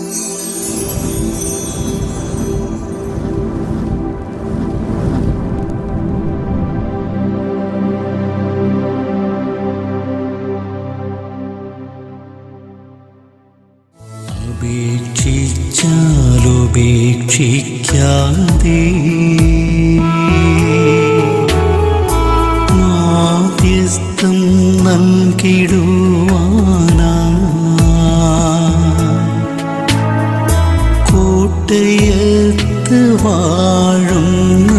ഉപേക്ഷിച്ചാലുപേക്ഷിക്കാതെ മാധ്യസ്ഥം നൽകിടുവാനാ കോട്ടയത്ത് വാഴുന്ന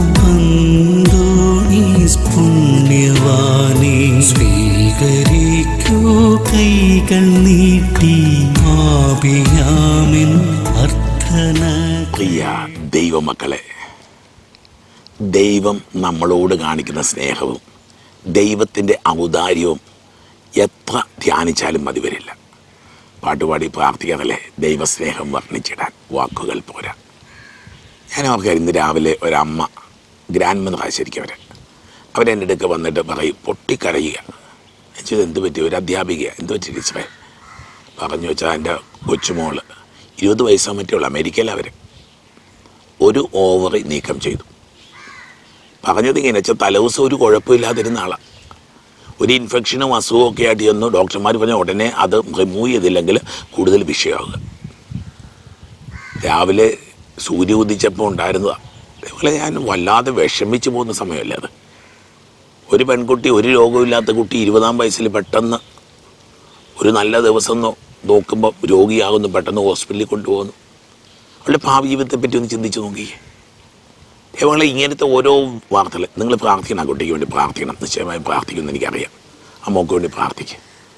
അന്തോണീസ് പുണ്യവാനെ സ്വീകരിക്കൂ കൈകൾ നീട്ടി ആപിയാമിൻ അർത്ഥന പ്രിയ ദൈവമക്കളെ ദൈവം നമ്മളോട് കാണിക്കുന്ന സ്നേഹവും ദൈവത്തിൻ്റെ ഔദാര്യവും എത്ര ധ്യാനിച്ചാലും മതി വരില്ല പാട്ടുപാടി പ്രാർത്ഥിക്കാതല്ലേ ദൈവസ്നേഹം വർണ്ണിച്ചിടാൻ വാക്കുകൾ പോരാ ഞാൻ ഓർക്കാം ഇന്ന് രാവിലെ ഒരമ്മ ഗ്രാൻഡ് മദർ ശരിക്കും അവർ അവരെൻ്റെ അടുക്ക് വന്നിട്ട് പറയും പൊട്ടിക്കരയുക എന്നുവെച്ചാൽ എന്ത് പറ്റി ഒരു അധ്യാപിക എന്ത് പറ്റി ടീച്ചറെ പറഞ്ഞു വെച്ചാൽ എൻ്റെ കൊച്ചുമോള് ഇരുപത് വയസ്സാ മറ്റുള്ള അമേരിക്കയിൽ അവർ ഒരു ഓവർ നീക്കം ചെയ്തു പറഞ്ഞത് ഇങ്ങനെ വെച്ചാൽ തലേദിവസം ഒരു കുഴപ്പമില്ലാതിരുന്ന ആളാണ് ഒരു ഇൻഫെക്ഷനും അസുഖവും ഒക്കെ ആയിട്ട് ചെന്നു ഡോക്ടർമാർ പറഞ്ഞ ഉടനെ അത് റിമൂവ് ചെയ്തില്ലെങ്കിൽ കൂടുതൽ വിഷയമാകുക രാവിലെ സൂര്യ ഉദിച്ചപ്പോൾ ഉണ്ടായിരുന്നതാണ് അതേപോലെ ഞാൻ വല്ലാതെ വിഷമിച്ച് പോകുന്ന സമയമല്ലേ അത് ഒരു പെൺകുട്ടി ഒരു രോഗമില്ലാത്ത കുട്ടി ഇരുപതാം വയസ്സിൽ പെട്ടെന്ന് ഒരു നല്ല ദിവസം നോ- നോക്കുമ്പോൾ രോഗിയാകുന്നു പെട്ടെന്ന് ഹോസ്പിറ്റലിൽ കൊണ്ടുപോകുന്നു അവളുടെ ഭാവി ജീവിതത്തെ പറ്റി ഒന്ന് ചിന്തിച്ച് നോക്കിയേ ദൈവങ്ങളെ ഇങ്ങനത്തെ ഓരോ വാർത്തകൾ നിങ്ങൾ പ്രാർത്ഥിക്കണം ആ കുട്ടിക്ക് വേണ്ടി പ്രാർത്ഥിക്കണം നിശ്ചയമായും പ്രാർത്ഥിക്കുമെന്ന് എനിക്കറിയാം ആ മോക്ക് വേണ്ടി പ്രാർത്ഥിക്കുക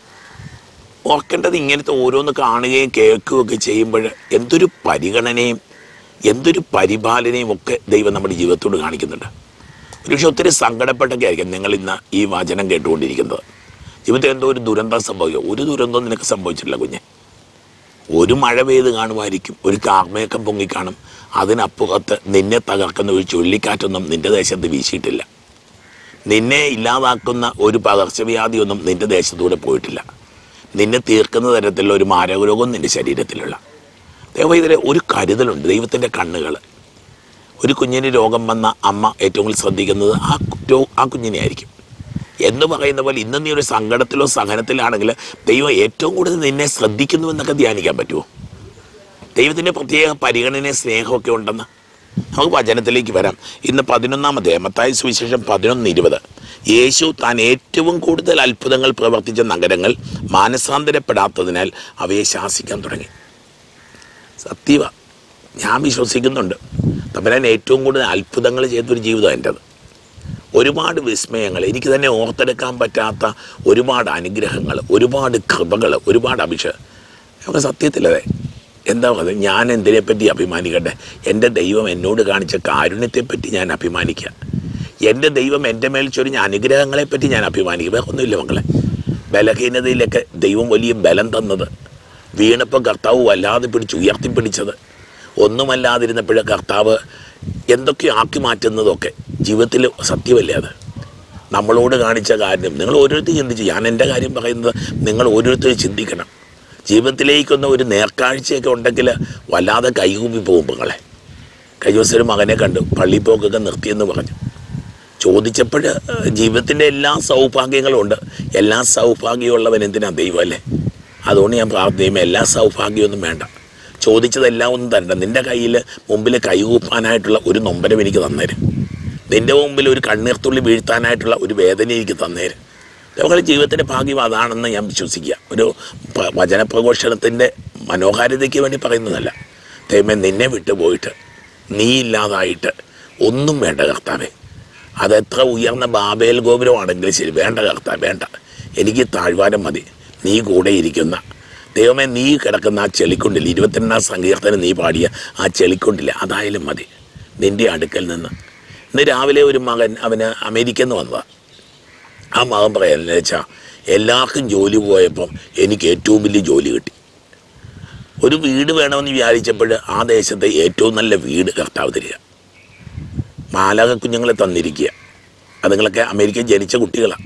ഓർക്കേണ്ടത് ഇങ്ങനത്തെ ഓരോന്ന് കാണുകയും കേൾക്കുകയും ഒക്കെ ചെയ്യുമ്പോൾ എന്തൊരു പരിഗണനയും എന്തൊരു പരിപാലനയും ഒക്കെ ദൈവം നമ്മുടെ ജീവിതത്തോട് കാണിക്കുന്നുണ്ട് ഒരുപക്ഷെ ഒത്തിരി സങ്കടപ്പെട്ടൊക്കെ ആയിരിക്കും നിങ്ങൾ ഇന്ന് ഈ വചനം കേട്ടുകൊണ്ടിരിക്കുന്നത് ജീവിതത്തിൽ എന്തോ ഒരു ദുരന്തം സംഭവിക്കും ഒരു ദുരന്തവും നിനക്ക് സംഭവിച്ചിട്ടില്ല കുഞ്ഞെ ഒരു മഴ പെയ്ത് കാണുമായിരിക്കും ഒരു കാർമേക്കം പൊങ്ങിക്കാണും അതിനപ്പുറത്ത് നിന്നെ തകർക്കുന്ന ഒരു ചുഴലിക്കാറ്റൊന്നും നിന്റെ ദേശത്ത് വീശിയിട്ടില്ല നിന്നെ ഇല്ലാതാക്കുന്ന ഒരു പകർച്ചവ്യാധിയൊന്നും നിന്റെ ദേശത്തൂടെ പോയിട്ടില്ല നിന്നെ തീർക്കുന്ന തരത്തിലുള്ള ഒരു മാരകരോഗം നിന്റെ ശരീരത്തിലുള്ള ദൈവം ഇതിലെ ഒരു കരുതലുണ്ട് ദൈവത്തിൻ്റെ കണ്ണുകൾ ഒരു കുഞ്ഞിന് രോഗം വന്ന അമ്മ ഏറ്റവും കൂടുതൽ ശ്രദ്ധിക്കുന്നത് ആ കു- രോ- ആ കുഞ്ഞിനെ ആയിരിക്കും എന്ന് പറയുന്ന പോലെ ഇന്ന് നീ ഒരു സങ്കടത്തിലോ സഹനത്തിലാണെങ്കിൽ ദൈവം ഏറ്റവും കൂടുതൽ നിന്നെ ശ്രദ്ധിക്കുന്നു എന്നൊക്കെ ധ്യാനിക്കാൻ പറ്റുമോ ദൈവത്തിൻ്റെ പ്രത്യേക പരിഗണനയും സ്നേഹമൊക്കെ ഉണ്ടെന്ന് നമുക്ക് വചനത്തിലേക്ക് വരാം ഇന്ന് പതിനൊന്നാമത്തെ മത്തായ സുവിശേഷം പതിനൊന്ന് ഇരുപത് യേശു താൻ ഏറ്റവും കൂടുതൽ അത്ഭുതങ്ങൾ പ്രവർത്തിച്ച നഗരങ്ങൾ മാനസാന്തരപ്പെടാത്തതിനാൽ അവയെ ശാസിക്കാൻ തുടങ്ങി സത്യവ ഞാൻ വിശ്വസിക്കുന്നുണ്ട് തമ്പരാൻ ഏറ്റവും കൂടുതൽ അത്ഭുതങ്ങൾ ചെയ്തൊരു ജീവിതം എൻ്റെത് ഒരുപാട് വിസ്മയങ്ങൾ എനിക്ക് തന്നെ ഓർത്തെടുക്കാൻ പറ്റാത്ത ഒരുപാട് അനുഗ്രഹങ്ങൾ ഒരുപാട് കൃപകൾ ഒരുപാട് അഭിഷേകം നമുക്ക് സത്യത്തിലതെ എന്താ പറയുക ഞാൻ എന്തിനെപ്പറ്റി അഭിമാനിക്കട്ടെ എൻ്റെ ദൈവം എന്നോട് കാണിച്ച കാരുണ്യത്തെപ്പറ്റി ഞാൻ അഭിമാനിക്കുക എൻ്റെ ദൈവം എൻ്റെ മേൽ ചൊരിഞ്ഞ അനുഗ്രഹങ്ങളെപ്പറ്റി ഞാൻ അഭിമാനിക്കുക വേറെ ഒന്നുമില്ല മക്കളെ ബലഹീനതയിലൊക്കെ ദൈവം വലിയ ബലം തന്നത് വീണപ്പോൾ കർത്താവ് വല്ലാതെ പിടിച്ച് ഉയർത്തിപ്പിടിച്ചത് ഒന്നുമല്ലാതിരുന്നപ്പോഴേ കർത്താവ് എന്തൊക്കെ ആക്കി മാറ്റുന്നതൊക്കെ ജീവിതത്തിൽ സത്യമല്ലേ അത് നമ്മളോട് കാണിച്ച കാര്യം നിങ്ങൾ ഓരോരുത്തരും ചിന്തിച്ചു ഞാൻ എൻ്റെ കാര്യം പറയുന്നത് നിങ്ങൾ ഓരോരുത്തരും ചിന്തിക്കണം ജീവിതത്തിലേക്കൊന്ന് ഒരു നേർക്കാഴ്ചയൊക്കെ ഉണ്ടെങ്കിൽ വല്ലാതെ കൈകൂപ്പി പോകും നിങ്ങളെ കഴിഞ്ഞ ദിവസം ഒരു മകനെ കണ്ടു പള്ളിപ്പോക്കൊക്കെ നിർത്തിയെന്ന് പറഞ്ഞു ചോദിച്ചപ്പോൾ ജീവിതത്തിൻ്റെ എല്ലാ സൗഭാഗ്യങ്ങളും ഉണ്ട് എല്ലാ സൗഭാഗ്യമുള്ളവൻ എന്തിനാ ദൈവം അല്ലേ അതുകൊണ്ട് ഞാൻ പ്രാർത്ഥിക്കും എല്ലാ സൗഭാഗ്യമൊന്നും വേണ്ട ചോദിച്ചതെല്ലാം ഒന്നും തരണ്ട നിൻ്റെ കയ്യിൽ മുമ്പിൽ കൈകൂപ്പാനായിട്ടുള്ള ഒരു നൊമ്പരം എനിക്ക് തന്നേരും നിൻ്റെ മുമ്പിൽ ഒരു കണ്ണീർത്തുള്ളി വീഴ്ത്താനായിട്ടുള്ള ഒരു വേദന എനിക്ക് തന്നേരും നമ്മുടെ ജീവിതത്തിൻ്റെ ഭാഗ്യം അതാണെന്ന് ഞാൻ വിശ്വസിക്കുക ഒരു പ- വചനപ്രഘോഷണത്തിൻ്റെ മനോഹാരിതയ്ക്ക് വേണ്ടി പറയുന്നതല്ല ദൈവമേ നിന്നെ വിട്ടുപോയിട്ട് നീ ഇല്ലാതായിട്ട് ഒന്നും വേണ്ട കർത്താവേ അതെത്ര ഉയർന്ന ബാബേൽ ഗോപുരമാണെങ്കിലും ശരി വേണ്ട കർത്താവ് വേണ്ട എനിക്ക് താഴ്വാരം മതി നീ കൂടെ ഇരിക്കുന്ന ദൈവമേ നീ കിടക്കുന്ന ആ ചെളിക്കുണ്ടിൽ ഇരുപത്തിരണ്ടാം സങ്കീർത്തനം നീ പാടിയ ആ ചെളിക്കുണ്ടിൽ അതായാലും മതി നിൻ്റെ അടുക്കൽ നിന്ന് ഇന്ന് രാവിലെ ഒരു മകൻ അവന് അമേരിക്കയിൽ നിന്ന് വന്നതാണ് ആ മകൻ പറയാൻ വെച്ചാൽ എല്ലാവർക്കും ജോലി പോയപ്പം എനിക്ക് ഏറ്റവും വലിയ ജോലി കിട്ടി ഒരു വീട് വേണമെന്ന് വിചാരിച്ചപ്പോൾ ആ ദേശത്തെ ഏറ്റവും നല്ല വീട് കർത്താവ് തരിക മാലാക കുഞ്ഞുങ്ങളെ തന്നിരിക്കുക അതുങ്ങളൊക്കെ അമേരിക്കയിൽ ജനിച്ച കുട്ടികളാണ്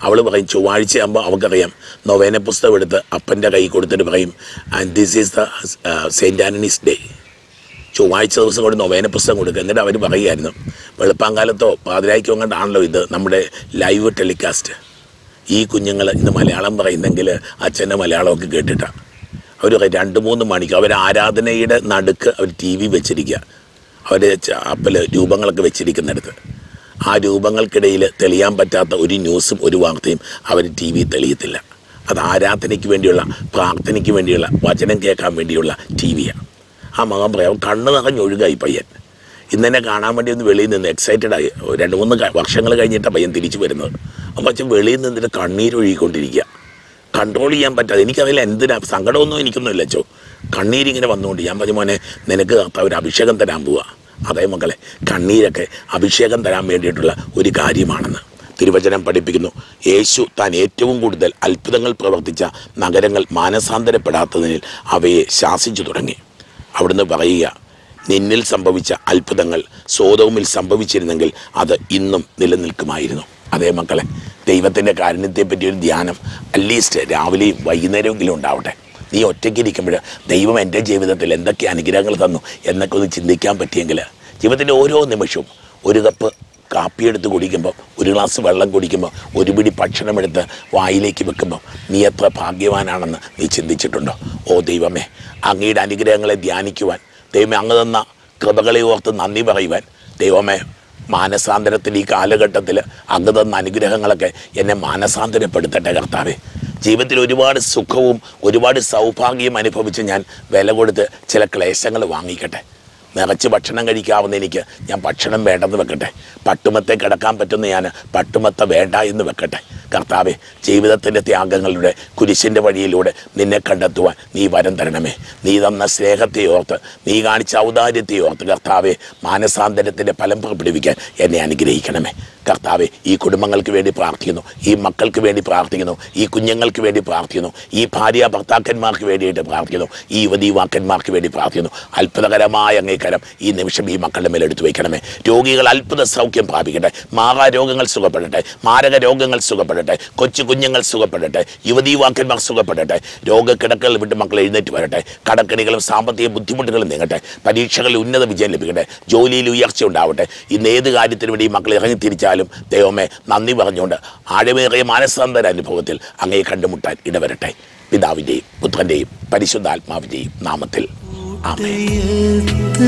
അവൾ പറയും ചൊവ്വാഴ്ച ആകുമ്പോൾ അവൾക്കറിയാം നൊവേന പുസ്തകം എടുത്ത് അപ്പൻ്റെ കൈ കൊടുത്തിട്ട് പറയും and this is the saint Anthony's day ചൊവ്വാഴ്ച ദിവസം കൊണ്ട് നൊവേന പുസ്തകം കൊടുക്കുക എന്നിട്ട് അവർ പറയുമായിരുന്നു വെളുപ്പാങ്കാലത്തോ പാതിരായ്ക്കോ കൊണ്ടാണല്ലോ ഇത് നമ്മുടെ ലൈവ് ടെലികാസ്റ്റ് ഈ കുഞ്ഞുങ്ങൾ ഇന്ന് മലയാളം പറയുന്നെങ്കിൽ അച്ഛൻ്റെ മലയാളമൊക്കെ കേട്ടിട്ടാണ് അവർ രണ്ട് മൂന്ന് മണിക്ക് അവർ ആരാധനയുടെ നടുക്ക് അവർ ടി വി വെച്ചിരിക്കുക അവർ അപ്പൽ രൂപങ്ങളൊക്കെ വെച്ചിരിക്കുന്നിടത്ത് ആ രൂപങ്ങൾക്കിടയിൽ തെളിയാൻ പറ്റാത്ത ഒരു ന്യൂസും ഒരു വാർത്തയും അവർ ടി വി തെളിയത്തില്ല അത് ആരാധനയ്ക്ക് വേണ്ടിയുള്ള പ്രാർത്ഥനയ്ക്ക് വേണ്ടിയുള്ള വചനം കേൾക്കാൻ വേണ്ടിയുള്ള ടി വിയാണ് ആ മകൻ പറയാം കണ്ണ് നിറഞ്ഞൊഴുകായി പയ്യൻ ഇന്നെന്നെ കാണാൻ വേണ്ടി ഒന്ന് വെളിയിൽ നിന്ന് എക്സൈറ്റഡ് ആയി രണ്ട് മൂന്ന് ക- വർഷങ്ങൾ കഴിഞ്ഞിട്ടാണ് പയ്യൻ തിരിച്ചു വരുന്നത് അപ്പം അച്ഛൻ വെളിയിൽ നിന്നിട്ട് കണ്ണീരൊഴുകിക്കൊണ്ടിരിക്കുക കൺട്രോൾ ചെയ്യാൻ പറ്റാതെ എനിക്കറിയില്ല എന്തിനാ സങ്കടമൊന്നും എനിക്കൊന്നുമില്ല അച്ചോ കണ്ണീരിങ്ങനെ വന്നുകൊണ്ട് ഞാൻ പറഞ്ഞു മോനെ നിനക്ക് കർത്താവ് ഒരു അഭിഷേകം തരാൻ പോവാ അതേ മക്കളെ കണ്ണീരൊക്കെ അഭിഷേകം തരാൻ വേണ്ടിയിട്ടുള്ള ഒരു കാര്യമാണെന്ന് തിരുവചനം പഠിപ്പിക്കുന്നു യേശു താൻ ഏറ്റവും കൂടുതൽ അത്ഭുതങ്ങൾ പ്രവർത്തിച്ച നഗരങ്ങൾ മാനസാന്തരപ്പെടാത്തതിൽ അവയെ ശാസിച്ചു തുടങ്ങി അവിടുന്ന് പറയുക നിന്നിൽ സംഭവിച്ച അത്ഭുതങ്ങൾ സോതവുമിൽ സംഭവിച്ചിരുന്നെങ്കിൽ അത് ഇന്നും നിലനിൽക്കുമായിരുന്നു അതേ മക്കളെ ദൈവത്തിൻ്റെ കാരുണ്യത്തെപ്പറ്റി ഒരു ധ്യാനം അറ്റ്ലീസ്റ്റ് രാവിലെയും വൈകുന്നേരമെങ്കിലും ഉണ്ടാവട്ടെ നീ ഒറ്റയ്ക്കിരിക്കുമ്പോൾ ദൈവം എൻ്റെ ജീവിതത്തിൽ എന്തൊക്കെ അനുഗ്രഹങ്ങൾ തന്നു എന്നൊക്കെ ഒന്ന് ചിന്തിക്കാൻ പറ്റിയെങ്കിൽ ജീവിതത്തിൻ്റെ ഓരോ നിമിഷവും ഒരു കപ്പ് കാപ്പിയെടുത്ത് കുടിക്കുമ്പോൾ ഒരു ഗ്ലാസ് വെള്ളം കുടിക്കുമ്പോൾ ഒരു പിടി ഭക്ഷണമെടുത്ത് വായിലേക്ക് വെക്കുമ്പോൾ നീ എത്ര ഭാഗ്യവാനാണെന്ന് നീ ചിന്തിച്ചിട്ടുണ്ടോ ഓ ദൈവമേ അങ്ങയുടെ അനുഗ്രഹങ്ങളെ ധ്യാനിക്കുവാൻ ദൈവമേ അങ്ങ് തന്ന കൃപകളെ ഓർത്ത് നന്ദി പറയുവാൻ ദൈവമേ മാനസാന്തരത്തിൽ ഈ കാലഘട്ടത്തിൽ അങ്ങ് തന്ന അനുഗ്രഹങ്ങളൊക്കെ എന്നെ മാനസാന്തരപ്പെടുത്തട്ടെ കർത്താവേ ജീവിതത്തിൽ ഒരുപാട് സുഖവും ഒരുപാട് സൗഭാഗ്യവും അനുഭവിച്ച് ഞാൻ വില കൊടുത്ത് ചില ക്ലേശങ്ങൾ വാങ്ങിക്കട്ടെ നിറച്ച് ഭക്ഷണം കഴിക്കാവുന്ന എനിക്ക് ഞാൻ ഭക്ഷണം വേണ്ടെന്ന് വെക്കട്ടെ പട്ടുമത്തെ കിടക്കാൻ പറ്റുന്ന ഞാൻ പട്ടുമത്ത വേണ്ട എന്ന് വെക്കട്ടെ കർത്താവെ ജീവിതത്തിൻ്റെ ത്യാഗങ്ങളുടെ കുരിശിൻ്റെ വഴിയിലൂടെ നിന്നെ കണ്ടെത്തുവാൻ നീ വരം തരണമേ നീ തന്ന സ്നേഹത്തെ ഓർത്ത് നീ കാണിച്ച ഔദാര്യത്തെ ഓർത്ത് കർത്താവെ മാനസാന്തരത്തിൻ്റെ ഫലം പുറപ്പെടുവിക്കാൻ എന്നെ അനുഗ്രഹിക്കണമേ കർത്താവെ ഈ കുടുംബങ്ങൾക്ക് വേണ്ടി പ്രാർത്ഥിക്കുന്നു ഈ മക്കൾക്ക് വേണ്ടി പ്രാർത്ഥിക്കുന്നു ഈ കുഞ്ഞുങ്ങൾക്ക് വേണ്ടി പ്രാർത്ഥിക്കുന്നു ഈ ഭാര്യ ഭർത്താക്കന്മാർക്ക് വേണ്ടിയിട്ട് പ്രാർത്ഥിക്കുന്നു ഈ യുവതി യുവാക്കന്മാർക്ക് വേണ്ടി പ്രാർത്ഥിക്കുന്നു അത്ഭുതകരമായ അങ്ങേക്കരം ഈ നിമിഷം ഈ മക്കളുടെ മേൽ എടുത്തു വയ്ക്കണമേ രോഗികൾ അത്ഭുത സൗഖ്യം പ്രാപിക്കട്ടെ മാറാ രോഗങ്ങൾ സുഖപ്പെടട്ടെ മാരക രോഗങ്ങൾ സുഖപ്പെടട്ടെ കൊച്ചു കുഞ്ഞുങ്ങൾ സുഖപ്പെടട്ടെ യുവതി യുവാക്കന്മാർ സുഖപ്പെടട്ടെ രോഗക്കിടക്കകൾ വിട്ട് മക്കൾ എഴുന്നേറ്റ് വരട്ടെ കടക്കണികളും സാമ്പത്തിക ബുദ്ധിമുട്ടുകളും നീങ്ങട്ടെ പരീക്ഷകളിൽ ഉന്നത വിജയം ലഭിക്കട്ടെ ജോലിയിൽ ഉയർച്ച ഉണ്ടാവട്ടെ ഇന്ന് ഏത് കാര്യത്തിനു വേണ്ടി ഈ മക്കൾ ഇറങ്ങി തിരിച്ചാലും ദൈവമേ നന്ദി പറഞ്ഞുകൊണ്ട് ആഴമേറിയ മാനസാന്തര അനുഭവത്തിൽ അങ്ങയെ കണ്ടുമുട്ടാൻ ഇടവരട്ടെ പിതാവിൻ്റെയും പുത്രൻ്റെയും പരിശുദ്ധാത്മാവിൻ്റെയും നാമത്തിൽ ആമേൻ ഹൃദയത്ത്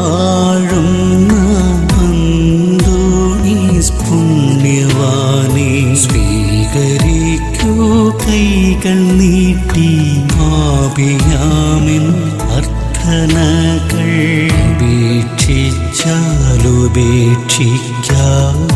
വാഴുന്ന അന്തോണീസ് പുണ്യവാനെ സ്വീകരിക്കൂ കൈകൾ നീട്ടി ആപിയാമിൻ അർത്ഥനകൾ ഉപേക്ഷിച്ചാലുപേക്ഷിക്കാം